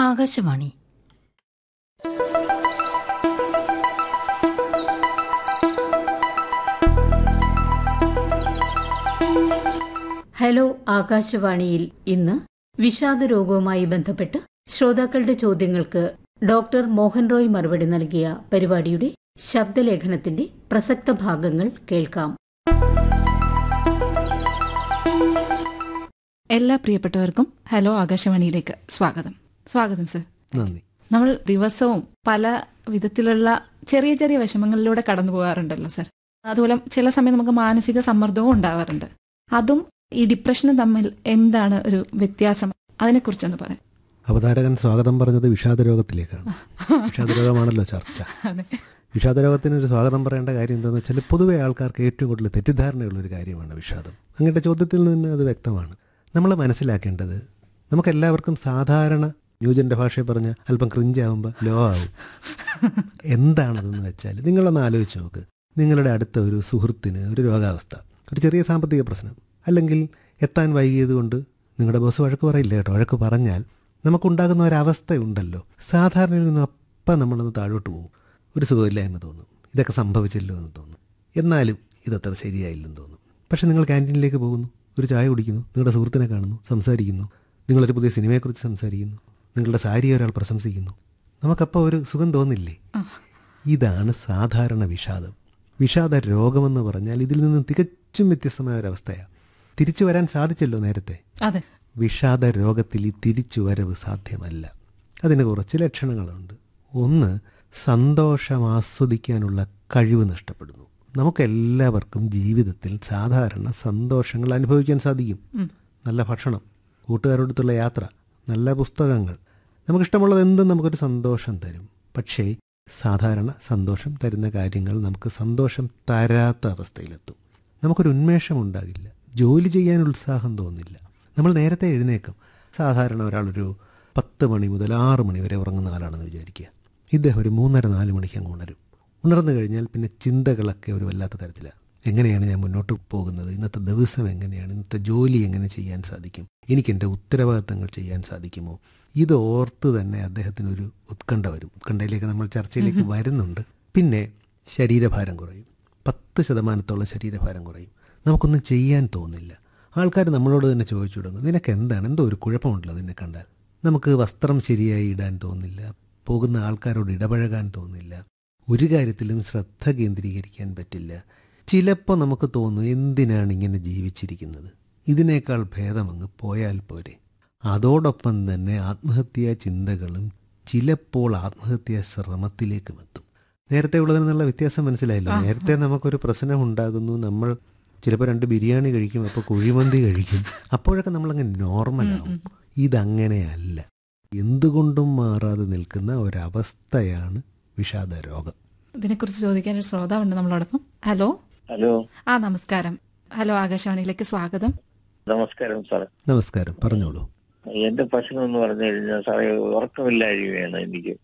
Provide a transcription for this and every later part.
Akashvani hello ആകാശവാണിയിൽ ഇന്ന് വിഷാദരോഗവുമായി ബന്ധപ്പെട്ട് ശ്രോതാക്കളുടെ ചോദ്യങ്ങൾക്ക് ഡോക്ടർ മോഹൻ റോയ് മറുപടി നൽകിയ പരിപാടിയുടെ ശബ്ദലേഖനത്തിന്റെ പ്രസക്ത ഭാഗങ്ങൾ കേൾക്കാം എല്ലാ പ്രിയപ്പെട്ടവർക്കും ഹലോ ആകാശവാണിയിലേക്ക് സ്വാഗതം സ്വാഗതം സർ നന്ദി നമ്മൾ ദിവസവും പല വിധത്തിലുള്ള ചെറിയ ചെറിയ വിഷമങ്ങളിലൂടെ കടന്നു പോകാറുണ്ടല്ലോ സർ അതുപോലെ ചില സമയം നമുക്ക് മാനസിക സമ്മർദ്ദവും ഉണ്ടാവാറുണ്ട് അതും ഈ ഡിപ്രഷനും തമ്മിൽ എന്താണ് ഒരു വ്യത്യാസം അതിനെക്കുറിച്ചൊന്ന് പറയാം അവതാരകൻ സ്വാഗതം പറഞ്ഞത് വിഷാദരോഗത്തിലേക്കാണ് വിഷാദരോഗമാണല്ലോ ചർച്ച അതെ വിഷാദരോഗത്തിന് ഒരു സ്വാഗതം പറയേണ്ട കാര്യം എന്താണെന്ന് വെച്ചാൽ പൊതുവെ ആൾക്കാർക്ക് ഏറ്റവും കൂടുതൽ തെറ്റിദ്ധാരണയുള്ള ഒരു കാര്യമാണ് വിഷാദം അങ്ങയുടെ ചോദ്യത്തിൽ നിന്ന് അത് വ്യക്തമാണ് നമ്മൾ മനസ്സിലാക്കേണ്ടത് നമുക്കെല്ലാവർക്കും സാധാരണ ന്യൂജൻ്റെ ഭാഷയിൽ പറഞ്ഞ അല്പം ക്രിഞ്ചാവുമ്പോൾ ലോ ആവും എന്താണതെന്ന് വെച്ചാൽ നിങ്ങളൊന്ന് ആലോചിച്ച് നോക്ക് നിങ്ങളുടെ അടുത്ത ഒരു സുഹൃത്തിന് ഒരു രോഗാവസ്ഥ ഒരു ചെറിയ സാമ്പത്തിക പ്രശ്നം അല്ലെങ്കിൽ എത്താൻ വൈകിയത് കൊണ്ട് നിങ്ങളുടെ ബോസ് വഴക്ക് പറയില്ല കേട്ടോ വഴക്ക് പറഞ്ഞാൽ നമുക്കുണ്ടാകുന്ന ഒരവസ്ഥയുണ്ടല്ലോ സാധാരണയിൽ നിന്നും അപ്പം നമ്മളൊന്ന് താഴോട്ട് പോകും ഒരു സുഖമില്ല എന്ന് തോന്നും ഇതൊക്കെ സംഭവിച്ചല്ലോ എന്ന് തോന്നും എന്നാലും ഇതത്ര ശരിയായില്ലെന്ന് തോന്നും പക്ഷെ നിങ്ങൾ ക്യാൻറ്റീനിലേക്ക് പോകുന്നു ഒരു ചായ കുടിക്കുന്നു നിങ്ങളുടെ സുഹൃത്തിനെ കാണുന്നു സംസാരിക്കുന്നു നിങ്ങളൊരു പുതിയ സിനിമയെക്കുറിച്ച് സംസാരിക്കുന്നു നിങ്ങളുടെ സാരിയെ ഒരാൾ പ്രശംസിക്കുന്നു നമുക്കപ്പോൾ ഒരു സുഖം തോന്നില്ലേ ഇതാണ് സാധാരണ വിഷാദം വിഷാദ രോഗമെന്ന് പറഞ്ഞാൽ ഇതിൽ നിന്ന് തികച്ചും വ്യത്യസ്തമായ ഒരവസ്ഥയാണ് തിരിച്ചു വരാൻ സാധിച്ചല്ലോ നേരത്തെ അതെ വിഷാദ രോഗത്തിൽ ഈ തിരിച്ചുവരവ് സാധ്യമല്ല അതിന് കുറച്ച് ലക്ഷണങ്ങളുണ്ട് ഒന്ന് സന്തോഷം ആസ്വദിക്കാനുള്ള കഴിവ് നഷ്ടപ്പെടുന്നു നമുക്കെല്ലാവർക്കും ജീവിതത്തിൽ സാധാരണ സന്തോഷങ്ങൾ അനുഭവിക്കാൻ സാധിക്കും നല്ല ഭക്ഷണം കൂട്ടുകാരോടത്തുള്ള യാത്ര നല്ല പുസ്തകങ്ങൾ നമുക്കിഷ്ടമുള്ളത് എന്തും നമുക്കൊരു സന്തോഷം തരും പക്ഷേ സാധാരണ സന്തോഷം തരുന്ന കാര്യങ്ങൾ നമുക്ക് സന്തോഷം തരാത്ത അവസ്ഥയിലെത്തും നമുക്കൊരു ഉന്മേഷം ഉണ്ടാകില്ല ജോലി ചെയ്യാൻ ഉത്സാഹം തോന്നില്ല നമ്മൾ നേരത്തെ എഴുന്നേക്കും സാധാരണ ഒരാളൊരു പത്ത് മണി മുതൽ ആറ് മണി വരെ ഉറങ്ങുന്ന ആളാണെന്ന് വിചാരിക്കുക ഇദ്ദേഹം ഒരു മൂന്നര നാല് മണിക്ക് അങ്ങ് ഉണരും ഉണർന്നു കഴിഞ്ഞാൽ പിന്നെ ചിന്തകളൊക്കെ ഒരു വല്ലാത്ത തരത്തിലാണ് എങ്ങനെയാണ് ഞാൻ മുന്നോട്ട് പോകുന്നത് ഇന്നത്തെ ദിവസം എങ്ങനെയാണ് ഇന്നത്തെ ജോലി എങ്ങനെ ചെയ്യാൻ സാധിക്കും എനിക്ക് എൻ്റെ ഉത്തരവാദിത്തങ്ങൾ ചെയ്യാൻ സാധിക്കുമോ ഇത് ഓർത്ത് തന്നെ അദ്ദേഹത്തിനൊരു ഉത്കണ്ഠ വരും ഉത്കണ്ഠയിലേക്ക് നമ്മൾ ചർച്ചയിലേക്ക് വരുന്നുണ്ട് പിന്നെ ശരീരഭാരം കുറയും പത്ത് ശതമാനത്തോളം ശരീരഭാരം കുറയും നമുക്കൊന്നും ചെയ്യാൻ തോന്നില്ല ആൾക്കാർ നമ്മളോട് തന്നെ ചോദിച്ചു തുടങ്ങും നിനക്ക് എന്താണ് എന്തോ ഒരു കുഴപ്പമുണ്ടല്ലോ നിന്നെ കണ്ടാൽ നമുക്ക് വസ്ത്രം ശരിയായി ഇടാൻ തോന്നില്ല പോകുന്ന ആൾക്കാരോട് ഇടപഴകാൻ തോന്നില്ല ഒരു കാര്യത്തിലും ശ്രദ്ധ കേന്ദ്രീകരിക്കാൻ പറ്റില്ല ചിലപ്പോൾ നമുക്ക് തോന്നും എന്തിനാണ് ഇങ്ങനെ ജീവിച്ചിരിക്കുന്നത് ഇതിനേക്കാൾ ഭേദമങ്ങ് പോയാൽ പോരെ അതോടൊപ്പം തന്നെ ആത്മഹത്യാ ചിന്തകളും ചിലപ്പോൾ ആത്മഹത്യാ ശ്രമത്തിലേക്കും എത്തും നേരത്തെ ഉള്ളതിൽ നിന്നുള്ള വ്യത്യാസം മനസ്സിലായില്ല നേരത്തെ നമുക്കൊരു പ്രശ്നം ഉണ്ടാകുന്നു നമ്മൾ ചിലപ്പോൾ രണ്ട് ബിരിയാണി കഴിക്കും അപ്പോൾ കുഴിമന്തി കഴിക്കും അപ്പോഴൊക്കെ നമ്മളങ്ങ് നോർമലാവും ഇതങ്ങനെയല്ല എന്തുകൊണ്ടും മാറാതെ നിൽക്കുന്ന ഒരവസ്ഥയാണ് വിഷാദ രോഗം ഇതിനെക്കുറിച്ച് ചോദിക്കാൻ ഒരു ശ്രോതാവുണ്ട് നമ്മളോടൊപ്പം ഹലോ ഹലോ ആ നമസ്കാരം ഹലോ ആകാശവാണിയിലേക്ക് സ്വാഗതം നമസ്കാരം സാറേ നമസ്കാരം പറഞ്ഞോളൂ എന്റെ പ്രശ്നം എന്ന് പറഞ്ഞു കഴിഞ്ഞാൽ സാറേ ഉറക്കമില്ലായ്മയാണ് എനിക്ക്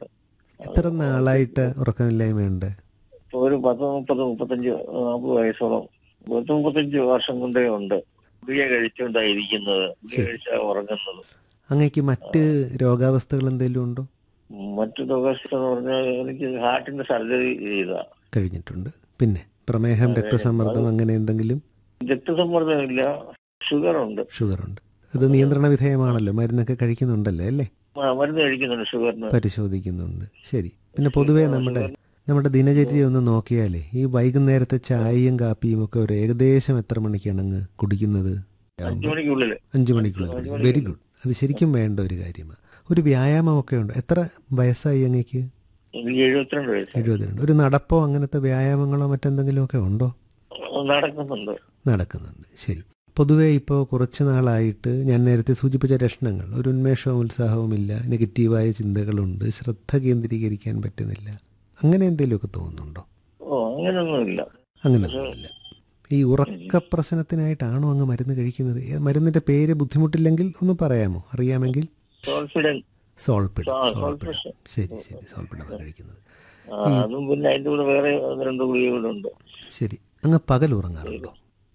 എത്ര നാളായിട്ട് ഉറക്കമില്ലായ്മയുണ്ട് ഇപ്പൊ ഒരു പത്ത് മുപ്പത് മുപ്പത്തഞ്ച് നാൽപ്പത് വയസ്സോളം പത്ത് മുപ്പത്തഞ്ച് വർഷം കൊണ്ടേ ഉണ്ട് ഗുളിക കഴിച്ചുകൊണ്ടായിരിക്കുന്നത് ഗുളിക കഴിച്ചാൽ ഉറങ്ങുന്നത് അങ്ങേക്ക് മറ്റ് രോഗാവസ്ഥകൾ എന്തെങ്കിലും ഉണ്ടോ മറ്റു രോഗസ്ഥ എന്ന് പറഞ്ഞാൽ എനിക്ക് ഹാർട്ടിന്റെ സർജറി ചെയ്താ കഴിഞ്ഞിട്ടുണ്ട് പിന്നെ പ്രമേഹം രക്തസമ്മർദ്ദം അങ്ങനെ എന്തെങ്കിലും രക്തസമ്മർദ്ദമില്ല ഷുഗർ ഉണ്ട് ഷുഗർ ഉണ്ട് അത് നിയന്ത്രണ വിധേയമാണല്ലോ മരുന്നൊക്കെ കഴിക്കുന്നുണ്ടല്ലേ അല്ലേ ആ, മരുന്ന് കഴിക്കുന്നുണ്ട് ഷുഗറിന് പരിശോധിക്കുന്നുണ്ട് ശരി പിന്നെ പൊതുവേ നമ്മുടെ നമ്മുടെ ദിനചര്യ ഒന്ന് നോക്കിയാലേ ഈ വൈകുന്നേരത്തെ ചായയും കാപ്പിയും ഒക്കെ ഒരു ഏകദേശം എത്ര മണിക്കാണ് അങ്ങ് കുടിക്കുന്നത് അഞ്ചു മണിക്കുള്ളിൽ അഞ്ചു മണിക്കുള്ളിൽ കുടിക്കും വെരി ഗുഡ് അത് ശരിക്കും വേണ്ട ഒരു കാര്യമാണ് ഒരു വ്യായാമമൊക്കെ ഉണ്ട് എത്ര വയസ്സായി അങ്ങേക്ക് എനിക്ക് എഴുപത്തിരണ്ട് വയസ്സ് എഴുപത്തിരണ്ട് ഒരു നടപ്പോ അങ്ങനത്തെ വ്യായാമങ്ങളോ മറ്റെന്തെങ്കിലുമൊക്കെ ഉണ്ടോ നടക്കുന്നുണ്ട് നടക്കുന്നുണ്ട് ശരി പൊതുവേ ഇപ്പോൾ കുറച്ച് നാളായിട്ട് ഞാൻ നേരത്തെ സൂചിപ്പിച്ച ലക്ഷണങ്ങൾ ഒരു ഉന്മേഷവും ഉത്സാഹവും ഇല്ല നെഗറ്റീവായ ചിന്തകളുണ്ട് ശ്രദ്ധ കേന്ദ്രീകരിക്കാൻ പറ്റുന്നില്ല അങ്ങനെ എന്തെങ്കിലുമൊക്കെ തോന്നുന്നുണ്ടോ ഓ അങ്ങനെയൊന്നുമില്ല അങ്ങനെയൊന്നുമില്ല ഈ ഉറക്ക പ്രശ്നത്തിനായിട്ടാണോ അങ്ങ് മരുന്ന് കഴിക്കുന്നത് ഏ, മരുന്നിന്റെ പേര് ബുദ്ധിമുട്ടില്ലെങ്കിൽ ഒന്ന് പറയാമോ അറിയാമെങ്കിൽ കോൺഫിഡൻസ് സോൾപ്പിഡ് ആ, സോൾപ്പിഡ് സോൾപ്പിഡ്. ശരി ശരി സോൾപ്പിഡാണ് കഴിക്കുന്നത് ആ, അതും പിന്നെ അതിന്റെ കൂടെ വേറെ ഒന്ന് രണ്ട് ഗുളിക കൂടെ ഉണ്ട് ശരി അങ്ങ് പകൽ ഉറങ്ങാറുണ്ടോ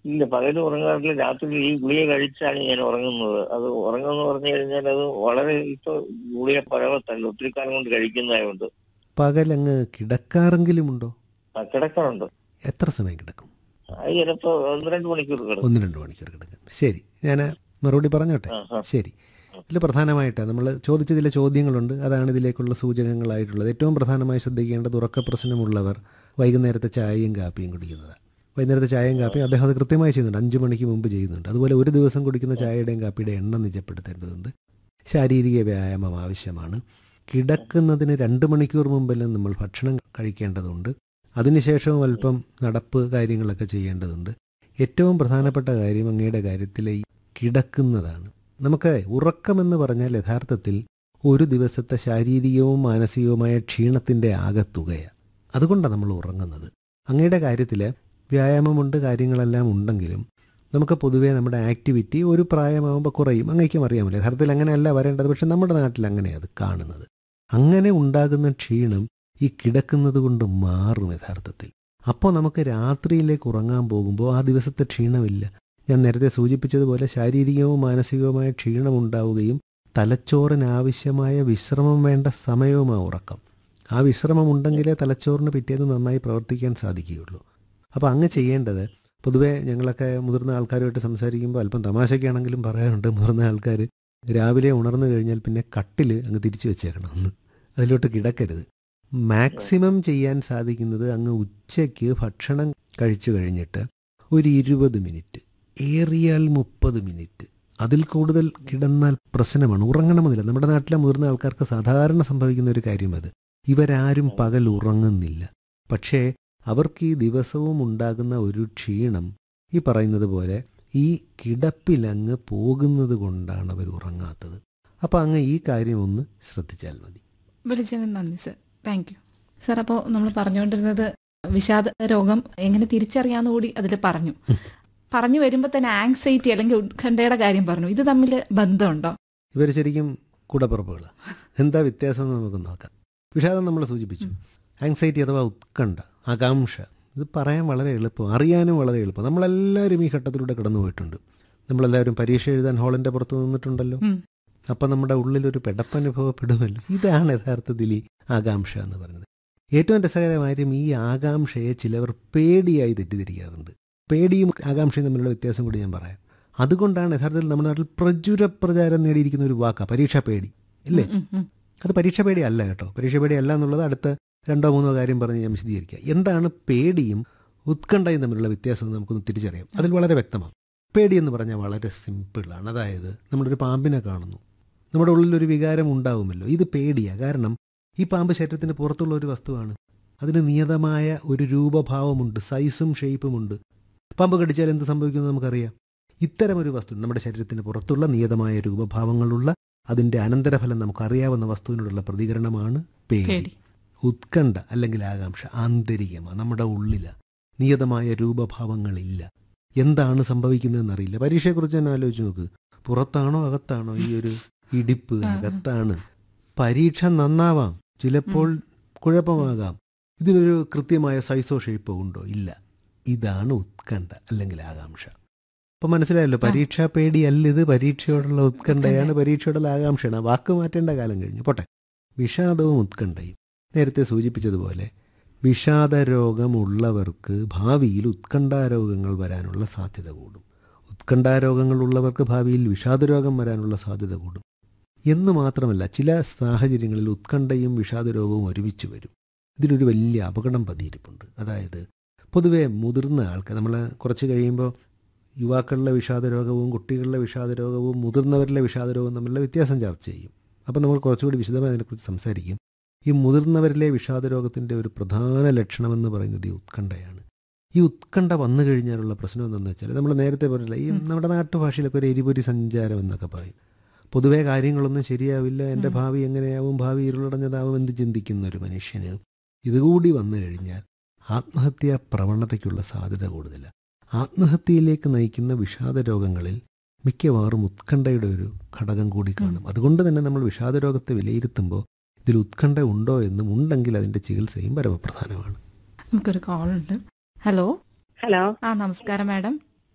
ഇല്ല പകല് ഉറങ്ങാറില്ല രാത്രി ഈ ഗുളിക കഴിച്ചാണ് ഞാൻ ഉറങ്ങുന്നത് അത് ഉറങ്ങുമെന്ന് പറഞ്ഞു കഴിഞ്ഞാൽ അത് വളരെ ഇപ്പൊ ഗുളിക പഴവത്തല്ല ഒത്തിരി കാലം കൊണ്ട് കഴിക്കുന്നതായതുകൊണ്ട് പകലങ്ങ് കിടക്കാറെങ്കിലും ഉണ്ടോ ആ, കിടക്കാറുണ്ട് എത്ര സമയം കിടക്കും അത് ചിലപ്പോ ഒന്ന് രണ്ട് മണിക്കൂർ കിടക്കും ഒന്ന് രണ്ട് മണിക്കൂർ കിടക്കും ശരി ഞാൻ മറുപടി പറഞ്ഞോട്ടെ ആ, ആ. ശരി ഇതിൽ പ്രധാനമായിട്ട് നമ്മൾ ചോദിച്ച ചില ചോദ്യങ്ങളുണ്ട് അതാണ് ഇതിലേക്കുള്ള സൂചകങ്ങളായിട്ടുള്ളത് ഏറ്റവും പ്രധാനമായി ശ്രദ്ധിക്കേണ്ടത് ഉറക്ക പ്രശ്നമുള്ളവർ വൈകുന്നേരത്തെ ചായയും കാപ്പിയും കുടിക്കുന്നത് വൈകുന്നേരത്തെ ചായയും കാപ്പിയും അദ്ദേഹം അത് കൃത്യമായി ചെയ്യുന്നുണ്ട് അഞ്ച് മണിക്ക് മുമ്പ് ചെയ്യുന്നുണ്ട് അതുപോലെ ഒരു ദിവസം കുടിക്കുന്ന ചായയുടെയും കാപ്പിയുടെയും എണ്ണം നിജപ്പെടുത്തേണ്ടതുണ്ട് ശാരീരിക വ്യായാമം ആവശ്യമാണ് കിടക്കുന്നതിന് രണ്ട് മണിക്കൂർ മുമ്പെല്ലാം നമ്മൾ ഭക്ഷണം കഴിക്കേണ്ടതുണ്ട് അതിനുശേഷവും അല്പം നടപ്പ് കാര്യങ്ങളൊക്കെ ചെയ്യേണ്ടതുണ്ട് ഏറ്റവും പ്രധാനപ്പെട്ട കാര്യം അങ്ങയുടെ കാര്യത്തിൽ ഈ കിടക്കുന്നതാണ് നമുക്ക് ഉറക്കമെന്ന് പറഞ്ഞാൽ യഥാർത്ഥത്തിൽ ഒരു ദിവസത്തെ ശാരീരികവും മാനസികവുമായ ക്ഷീണത്തിൻ്റെ ആകത്തുകയാണ് അതുകൊണ്ടാണ് നമ്മൾ ഉറങ്ങുന്നത് അങ്ങയുടെ കാര്യത്തിൽ വ്യായാമമുണ്ട് കാര്യങ്ങളെല്ലാം ഉണ്ടെങ്കിലും നമുക്ക് പൊതുവേ നമ്മുടെ ആക്ടിവിറ്റി ഒരു പ്രായമാകുമ്പോൾ കുറയും അങ്ങേക്കും അറിയാമല്ലോ യഥാർത്ഥത്തിൽ അങ്ങനെയല്ല വരേണ്ടത് പക്ഷെ നമ്മുടെ നാട്ടിൽ അങ്ങനെയാണ് അത് കാണുന്നത് അങ്ങനെ ഉണ്ടാകുന്ന ക്ഷീണം ഈ കിടക്കുന്നത് കൊണ്ട് മാറും യഥാർത്ഥത്തിൽ അപ്പോൾ നമുക്ക് രാത്രിയിലേക്ക് ഉറങ്ങാൻ പോകുമ്പോൾ ആ ദിവസത്തെ ക്ഷീണമില്ല ഞാൻ നേരത്തെ സൂചിപ്പിച്ചതുപോലെ ശാരീരികവും മാനസികവുമായ ക്ഷീണം ഉണ്ടാവുകയും തലച്ചോറിന് ആവശ്യമായ വിശ്രമം വേണ്ട സമയവും ആ ഉറക്കം ആ വിശ്രമം ഉണ്ടെങ്കിലേ തലച്ചോറിന് പിറ്റേന്ന് നന്നായി പ്രവർത്തിക്കാൻ സാധിക്കുകയുള്ളൂ അപ്പോൾ അങ്ങ് ചെയ്യേണ്ടത് പൊതുവേ ഞങ്ങളൊക്കെ മുതിർന്ന ആൾക്കാരുമായിട്ട് സംസാരിക്കുമ്പോൾ അല്പം തമാശയ്ക്കാണെങ്കിലും പറയാറുണ്ട് മുതിർന്ന ആൾക്കാർ രാവിലെ ഉണർന്നു കഴിഞ്ഞാൽ പിന്നെ കട്ടിൽ അങ്ങ് തിരിച്ചു വെച്ചേക്കണമെന്ന് അതിലോട്ട് കിടക്കരുത് മാക്സിമം ചെയ്യാൻ സാധിക്കുന്നത് അങ്ങ് ഉച്ചയ്ക്ക് ഭക്ഷണം കഴിച്ചു കഴിഞ്ഞിട്ട് ഒരു ഇരുപത് മിനിറ്റ് ഏറിയാൽ മുപ്പത് മിനിറ്റ് അതിൽ കൂടുതൽ കിടന്നാൽ പ്രശ്നമാണ് ഉറങ്ങണമെന്നില്ല നമ്മുടെ നാട്ടിലെ മുതിർന്ന ആൾക്കാർക്ക് സാധാരണ സംഭവിക്കുന്ന ഒരു കാര്യം അത് ഇവരാരും പകൽ ഉറങ്ങുന്നില്ല പക്ഷേ അവർക്ക് ഈ ദിവസവും ഉണ്ടാകുന്ന ഒരു ക്ഷീണം ഈ പറയുന്നത് പോലെ ഈ കിടപ്പിലങ്ങ് പോകുന്നത് കൊണ്ടാണ് അവർ ഉറങ്ങാത്തത് അപ്പോൾ അങ്ങ് ഈ കാര്യം ഒന്ന് ശ്രദ്ധിച്ചാൽ മതി വിളിച്ചതിന് നന്ദി സർ താങ്ക് യു സർ അപ്പോൾ നമ്മൾ പറഞ്ഞുകൊണ്ടിരുന്നത് വിഷാദ രോഗം എങ്ങനെ തിരിച്ചറിയാന്ന് കൂടി അതിൽ പറഞ്ഞു പറഞ്ഞു വരുമ്പോൾ തന്നെ ആങ്സൈറ്റി അല്ലെങ്കിൽ ഉത്കണ്ഠയുടെ കാര്യം പറഞ്ഞു ഇത് തമ്മിൽ ബന്ധമുണ്ടോ ഇവർ ശരിക്കും കൂടപ്പുറപ്പുകൾ എന്താ വ്യത്യാസം എന്ന് നമുക്ക് നോക്കാം വിഷാദം നമ്മൾ സൂചിപ്പിച്ചു ആങ്സൈറ്റി അഥവാ ഉത്കണ്ഠ ആകാംക്ഷ ഇത് പറയാൻ വളരെ എളുപ്പം അറിയാനും വളരെ എളുപ്പം നമ്മളെല്ലാവരും ഈ ഘട്ടത്തിലൂടെ കടന്നു പോയിട്ടുണ്ട് നമ്മളെല്ലാവരും പരീക്ഷ എഴുതാൻ ഹാളിൻ്റെ പുറത്ത് നിന്നിട്ടുണ്ടല്ലോ ഉം. അപ്പം നമ്മുടെ ഉള്ളിലൊരു പെടപ്പനുഭവപ്പെടുമല്ലോ ഇതാണ് യഥാർത്ഥത്തിൽ ഈ ആകാംക്ഷ എന്ന് പറയുന്നത് ഏറ്റവും രസകരമായും ഈ ആകാംക്ഷയെ ചിലവർ പേടിയായി തെറ്റിദ്ധരിക്കാറുണ്ട് പേടിയും ആകാംക്ഷയും തമ്മിലുള്ള വ്യത്യാസം കൂടി ഞാൻ പറയാം അതുകൊണ്ടാണ് യഥാർത്ഥത്തിൽ നമ്മുടെ നാട്ടിൽ പ്രചുര പ്രചാരം നേടിയിരിക്കുന്ന ഒരു വാക്കാണ് പരീക്ഷാ പേടി ഇല്ലേ ഉം, ഉം. അത് പരീക്ഷ പേടി അല്ല കേട്ടോ പരീക്ഷ പേടി അല്ല എന്നുള്ളത് അടുത്ത രണ്ടോ മൂന്നോ കാര്യം പറഞ്ഞ് ഞാൻ വിശദീകരിക്കുക എന്താണ് പേടിയും ഉത്കണ്ഠയും തമ്മിലുള്ള വ്യത്യാസം എന്ന് നമുക്കൊന്ന് തിരിച്ചറിയാം അതിൽ വളരെ വ്യക്തമാണ് പേടി എന്ന് പറഞ്ഞാൽ വളരെ സിമ്പിളാണ് അതായത് നമ്മളൊരു പാമ്പിനെ കാണുന്നു നമ്മുടെ ഉള്ളിലൊരു വികാരം ഉണ്ടാവുമല്ലോ ഇത് പേടിയാണ് കാരണം ഈ പാമ്പ് ശരീരത്തിന് പുറത്തുള്ള ഒരു വസ്തുവാണ് അതിന് നിയതമായ ഒരു രൂപഭാവമുണ്ട് സൈസും ഷേപ്പുമുണ്ട് പാമ്പ് കടിച്ചാൽ എന്ത് സംഭവിക്കുമെന്ന് നമുക്കറിയാം ഇത്തരം ഒരു വസ്തു നമ്മുടെ ശരീരത്തിന് പുറത്തുള്ള നിയതമായ രൂപഭാവങ്ങളുള്ള അതിൻ്റെ അനന്തരഫലം നമുക്കറിയാവുന്ന വസ്തുവിനോടുള്ള പ്രതികരണമാണ് പേടി പേടി ഉത്കണ്ഠ അല്ലെങ്കിൽ ആകാംക്ഷ ആന്തരികമാണ് നമ്മുടെ ഉള്ളില നിയതമായ രൂപഭാവങ്ങളില്ല എന്താണ് സംഭവിക്കുന്നതെന്ന് അറിയില്ല പരീക്ഷയെക്കുറിച്ച് തന്നെ ആലോചിച്ച് നോക്ക് പുറത്താണോ അകത്താണോ ഈ ഒരു ഇടിപ്പ് ആ, ആ. അകത്താണ് പരീക്ഷ നന്നാവാം ചിലപ്പോൾ കുഴപ്പമാകാം ഇതിനൊരു കൃത്യമായ സൈസോ ഷേപ്പോ ഉണ്ടോ ഇല്ല ഇതാണ് ഉത്കണ്ഠ അല്ലെങ്കിൽ ആകാംക്ഷ അപ്പൊ മനസ്സിലായല്ലോ ആ. പരീക്ഷാ പേടിയല്ല ഇത് പരീക്ഷയോടുള്ള ഉത്കണ്ഠയാണ് ഉത്കണ്ഠ. പരീക്ഷയോടുള്ള ആകാംക്ഷയാണ് ആ വാക്ക് മാറ്റേണ്ട കാലം കഴിഞ്ഞു പോട്ടെ വിഷാദവും ഉത്കണ്ഠയും നേരത്തെ സൂചിപ്പിച്ചതുപോലെ വിഷാദ രോഗമുള്ളവർക്ക് ഭാവിയിൽ ഉത്കണ്ഠാരോഗങ്ങൾ വരാനുള്ള സാധ്യത കൂടും ഉത്കണ്ഠാരോഗങ്ങൾ ഉള്ളവർക്ക് ഭാവിയിൽ വിഷാദരോഗം വരാനുള്ള സാധ്യത കൂടും എന്ന് മാത്രമല്ല ചില സാഹചര്യങ്ങളിൽ ഉത്കണ്ഠയും വിഷാദരോഗവും ഒരുമിച്ച് വരും ഇതിലൊരു വലിയ അപകടം പതിയിരിപ്പുണ്ട് അതായത് പൊതുവെ മുതിർന്ന ആൾക്കാർ നമ്മൾ കുറച്ച് കഴിയുമ്പോൾ യുവാക്കളിലെ വിഷാദരോഗവും കുട്ടികളിലെ വിഷാദരോഗവും മുതിർന്നവരിലെ വിഷാദരോഗവും തമ്മിലുള്ള വ്യത്യാസം ചർച്ച ചെയ്യും അപ്പം നമ്മൾ കുറച്ചുകൂടി വിശദമായി അതിനെക്കുറിച്ച് സംസാരിക്കും ഈ മുതിർന്നവരിലെ വിഷാദരോഗത്തിൻ്റെ ഒരു പ്രധാന ലക്ഷണമെന്ന് പറയുന്നത് ഈ ഉത്കണ്ഠയാണ് ഈ ഉത്കണ്ഠ വന്നു കഴിഞ്ഞാലുള്ള പ്രശ്നം എന്താണെന്ന് വെച്ചാൽ നമ്മൾ നേരത്തെ പറഞ്ഞില്ല ഈ ഉം. നമ്മുടെ നാട്ടുഭാഷയിലൊക്കെ ഒരു എരിപൊരി സഞ്ചാരം എന്നൊക്കെ പറയും പൊതുവേ കാര്യങ്ങളൊന്നും ശരിയാവില്ല എൻ്റെ ഉം. ഭാവി എങ്ങനെയാവും ഭാവി ഇരുളടഞ്ഞതാവും എന്ന് ചിന്തിക്കുന്ന ഒരു മനുഷ്യന് ഇതുകൂടി വന്നു കഴിഞ്ഞാൽ ആത്മഹത്യാ പ്രവണതയ്ക്കുള്ള സാധ്യത കൂടുതലാണ് ആത്മഹത്യയിലേക്ക് നയിക്കുന്ന വിഷാദ രോഗങ്ങളിൽ മിക്കവാറും ഉത്കണ്ഠയുടെ ഒരു ഘടകം കൂടി കാണും അതുകൊണ്ട് തന്നെ നമ്മൾ വിഷാദ രോഗത്തെ വിലയിരുത്തുമ്പോൾ ഇതിൽ ഉത്കണ്ഠ ഉണ്ടോ എന്നും ഉണ്ടെങ്കിൽ അതിൻ്റെ ചികിത്സയും പരമപ്രധാനമാണ് നമുക്കൊരു കോൾ ഉണ്ട് ഹലോ ഹലോ ആ നമസ്കാരം മാഡം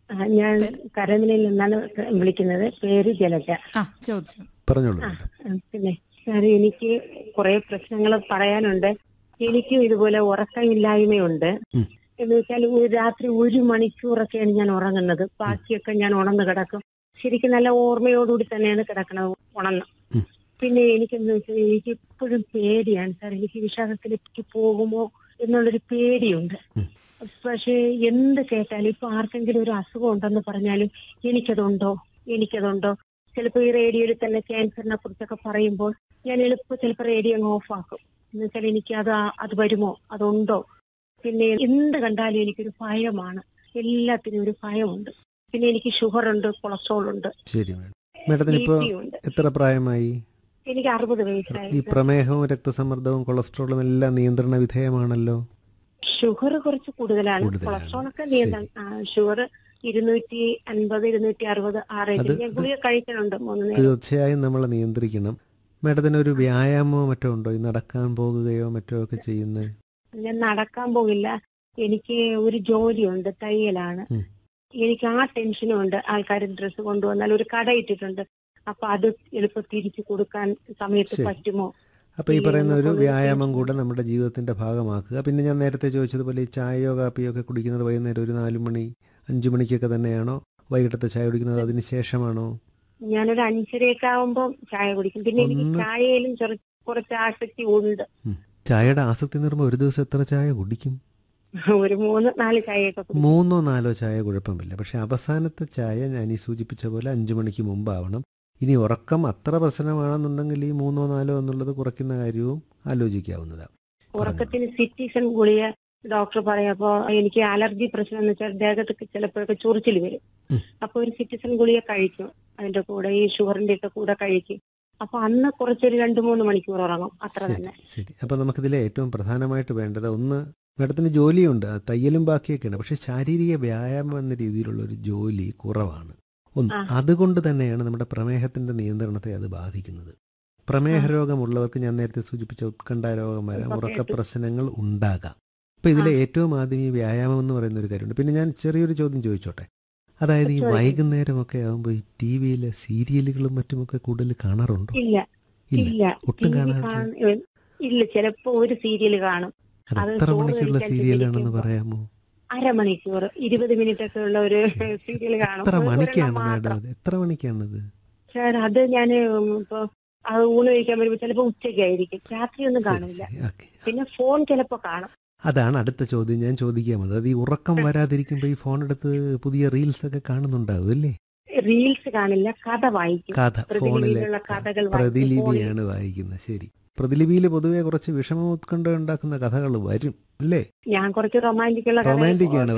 ആ, ഞാൻ കരമനയിൽ നിന്നാണ് വിളിക്കുന്നത് പേര് ജലജ ആ ചോദിച്ചു പറഞ്ഞോളൂ ആ, മാഡം ആ, പിന്നെ സാർ എനിക്ക് കുറെ പ്രശ്നങ്ങൾ പറയാനുണ്ട് എനിക്കും ഇതുപോലെ ഉറക്കമില്ലായ്മയുണ്ട് ഉം. എന്ന് വെച്ചാൽ ഒരു രാത്രി ഒരു മണിക്കൂറൊക്കെയാണ് ഞാൻ ഉറങ്ങുന്നത് ബാക്കിയൊക്കെ ഞാൻ ഉണർന്ന് കിടക്കും ശരിക്കും നല്ല ഓർമ്മയോടുകൂടി തന്നെയാണ് കിടക്കുന്നത് ഉണർന്ന് ഉം. പിന്നെ എനിക്കെന്ന് വെച്ചാൽ എനിക്ക് ഇപ്പോഴും പേടിയാണ് സാർ എനിക്ക് വിഷാദത്തിലേക്ക് പോകുമോ എന്നുള്ളൊരു പേടിയുണ്ട് ഉം. പക്ഷേ എന്ത് കേട്ടാലും ഇപ്പൊ ആർക്കെങ്കിലും ഒരു അസുഖം ഉണ്ടെന്ന് പറഞ്ഞാലും എനിക്കതുണ്ടോ എനിക്കതുണ്ടോ ചിലപ്പോൾ ഈ റേഡിയോയിൽ തന്നെ ക്യാൻസറിനെ കുറിച്ചൊക്കെ പറയുമ്പോൾ ഞാൻ എളുപ്പം ചിലപ്പോൾ റേഡിയോ അങ്ങ് ഓഫ് ആക്കും എന്ന് വെച്ചാൽ എനിക്ക് അത് ആ- അത് വരുമോ അതുണ്ടോ പിന്നെ എന്ത് കണ്ടാലും എനിക്കൊരു ഭയമാണ് എല്ലാത്തിനും ഒരു ഭയമുണ്ട് പിന്നെ എനിക്ക് ഷുഗർ ഉണ്ട് കൊളസ്ട്രോൾ ഉണ്ട് ശരി മാഡം മാഡത്തിന് ബി ഇപ്പോൾ പി ഉണ്ട് എത്ര പ്രായമായി എനിക്ക് അറുപത് ഈ വയസ്സായി പ്രമേഹവും രക്തസമ്മർദ്ദവും കൊളസ്ട്രോളും എല്ലാം നിയന്ത്രണ വിധേയമാണല്ലോ ഷുഗർ കുറച്ച് കൂടുതലാണ് കൂടുതലാണ്. കൊളസ്ട്രോൾ ഒക്കെ നിയന്ത്രണം ഷുഗർ ഇരുന്നൂറ്റി അൻപത് ഇരുന്നൂറ്റി അറുപത് ആ റേറ്റിൽ അത് ഞാൻ ഗുളിക കഴിക്കുന്നുണ്ട് മൂന്ന് നേരം തീർച്ചയായും നമ്മൾ നിയന്ത്രിക്കണം മാഡത്തിന് ഒരു വ്യായാമമോ മറ്റോ ഉണ്ടോ ഈ നടക്കാൻ പോകുകയോ മറ്റോ ഒക്കെ ചെയ്യുന്നത് ഞാൻ നടക്കാൻ പോകില്ല എനിക്ക് ഒരു ജോലിയുണ്ട് തയ്യലാണ് ഉം. എനിക്ക് ആ ടെൻഷനും ഉണ്ട് ആൾക്കാർ ഡ്രസ്സ് കൊണ്ടുവന്നാൽ ഒരു കട ഇട്ടിട്ടുണ്ട് അപ്പൊ അത് എളുപ്പം തിരിച്ചു കൊടുക്കാൻ സമയത്ത് ശരി. പറ്റുമോ അപ്പോൾ ഈ ഇല്ല, പറയുന്ന ഒരു നമുക്കൊരു വ്യായാമം ടെൻഷൻ. കൂടെ നമ്മുടെ ജീവിതത്തിന്റെ ഭാഗമാക്കുക പിന്നെ ഞാൻ നേരത്തെ ചോദിച്ചതുപോലെ ഈ ചായയോ കാപ്പിയോ ഒക്കെ കുടിക്കുന്നത് വൈകുന്നേരം ഒരു നാല് മണി അഞ്ചു മണിക്കൊക്കെ തന്നെയാണോ വൈകിട്ടത്തെ ചായ കുടിക്കുന്നത് അതിന് ശേഷമാണോ ഞാനൊരു അഞ്ചരയൊക്കെ ആവുമ്പോ ചായ കുടിക്കും പിന്നെ എനിക്ക് ഒന്ന് ചായയിലും ചെറു- കുറച്ച് ആസക്തി ഉണ്ട് ഉം. ചായയുടെ ആസക്തി എന്ന് പറയുമ്പോൾ ഒരു ദിവസം എത്ര ചായ കുടിക്കും ഒരു മൂന്ന് നാല് ചായയൊക്കെ കുടിക്കും മൂന്നോ നാലോ ചായ കുഴപ്പമില്ല പക്ഷെ അവസാനത്തെ ചായ ഞാൻ ഈ സൂചിപ്പിച്ച പോലെ അഞ്ചു മണിക്ക് മുമ്പാവണം ഇനി ഉറക്കം അത്ര പ്രശ്നമാണെന്നുണ്ടെങ്കിൽ ഈ മൂന്നോ നാലോ എന്നുള്ളത് കുറയ്ക്കുന്ന കാര്യവും ആലോചിക്കാവുന്നതാണ് ഉറക്കത്തിന് സിറ്റിസൺ ഗുളിക ഡോക്ടർ പറയപ്പോ എനിക്ക് അലർജി പ്രശ്നം എന്ന് വെച്ചാൽ ദേഹത്തൊക്കെ ചിലപ്പോഴൊക്കെ ചൊറിച്ചിൽ വരും ഉം. അപ്പൊ ഒരു സിറ്റിസൺ ഗുളിക കഴിക്കും അതിന്റെ കൂടെ ഈ ഷുഗറിന്റെ ഒക്കെ കൂടെ കഴിക്കും അപ്പൊ അന്ന് കുറച്ചൊരു രണ്ടു മൂന്ന് മണിക്കൂർ ഉറങ്ങും അത്ര ശരി തന്നെ ശരി അപ്പൊ നമുക്കിതിലെ ഏറ്റവും പ്രധാനമായിട്ട് വേണ്ടത് ഒന്ന് മാഡത്തിന് ജോലിയുണ്ട് അത് തയ്യലും ബാക്കിയൊക്കെയാണ് പക്ഷെ ശാരീരിക വ്യായാമം എന്ന രീതിയിലുള്ള ഒരു ജോലി കുറവാണ് ഒന്ന് ആ. അതുകൊണ്ട് തന്നെയാണ് നമ്മുടെ പ്രമേഹത്തിന്റെ നിയന്ത്രണത്തെ അത് ബാധിക്കുന്നത് പ്രമേഹ ആ. രോഗമുള്ളവർക്ക് ഞാൻ നേരത്തെ സൂചിപ്പിച്ച ഉത്കണ്ഠ രോഗം വരാം ഇപ്പൊ ഉറക്ക കേട്ടു. പ്രശ്നങ്ങൾ ഉണ്ടാകാം അപ്പൊ ഇതിലെ ഏറ്റവും ആദ്യം ഈ വ്യായാമം എന്ന് പറയുന്ന ഒരു കാര്യമുണ്ട് പിന്നെ ഞാൻ ചെറിയൊരു ചോദ്യം ചോദിച്ചോട്ടെ അതായത് ഈ ചോദിക്കൂ. വൈകുന്നേരമൊക്കെ ആകുമ്പോൾ ഈ ടി വിയിലെ സീരിയലുകളും മറ്റുമൊക്കെ കൂടുതൽ കാണാറുണ്ടോ ഇല്ല ഇല്ല ഇല്ല ഒട്ടും TV കാണാറില്ല കാണ- ഇല്ല ചിലപ്പോ ഒരു സീരിയൽ കാണും അത് അത് എത്ര ചോറ് മണിക്കുള്ള കഴിക്കാൻ സീരിയലാണെന്ന് ചെന്നിരിക്കുമ്പോ പറയാമോ അരമണിക്കൂർ ഇരുപത് മിനിറ്റ് ഒക്കെ ഉള്ള ഒരു സീരിയൽ കാണും എത്ര ഒരെണ്ണം മണിക്കാണ് മാഡം മാത്രം അത് എത്ര മണിക്കാണത് സാർ അത് ഞാൻ ഇപ്പൊ അത് ഊണ് കഴിക്കാൻ വരുമ്പോ ചിലപ്പോ ഉച്ചയ്ക്കായിരിക്കും രാത്രിയൊന്നും കാണില്ല ഓക്കെ പിന്നെ ഫോൺ ചിലപ്പോ കാണും അതാണ് അടുത്ത ചോദ്യം ഞാൻ ചോദിക്കാൻ വന്നത് അത് ഈ ഉറക്കം വരാതിരിക്കുമ്പോൾ ഈ ഫോൺ എടുത്ത് പുതിയ റീൽസ് ഒക്കെ കാണുന്നുണ്ടാവും അല്ലേ റീൽസ് കാണില്ല കഥ വായിക്കും കഥ ഫോണിലെ പ്രതിലിപിയിലുള്ള കഥകൾ വായിക്കും. പ്രതിലിപിയാണ് വായിക്കുന്നത് ശരി പ്രതിലിപിയിൽ പൊതുവെ കുറച്ച് വിഷമ ഉത്കണ്ഠ ഉണ്ടാക്കുന്ന കഥകൾ വരും അല്ലേ ഞാൻ കുറച്ച് റൊമാൻറ്റിക് ഉള്ള കഥ റൊമാൻറ്റിക് ആണ്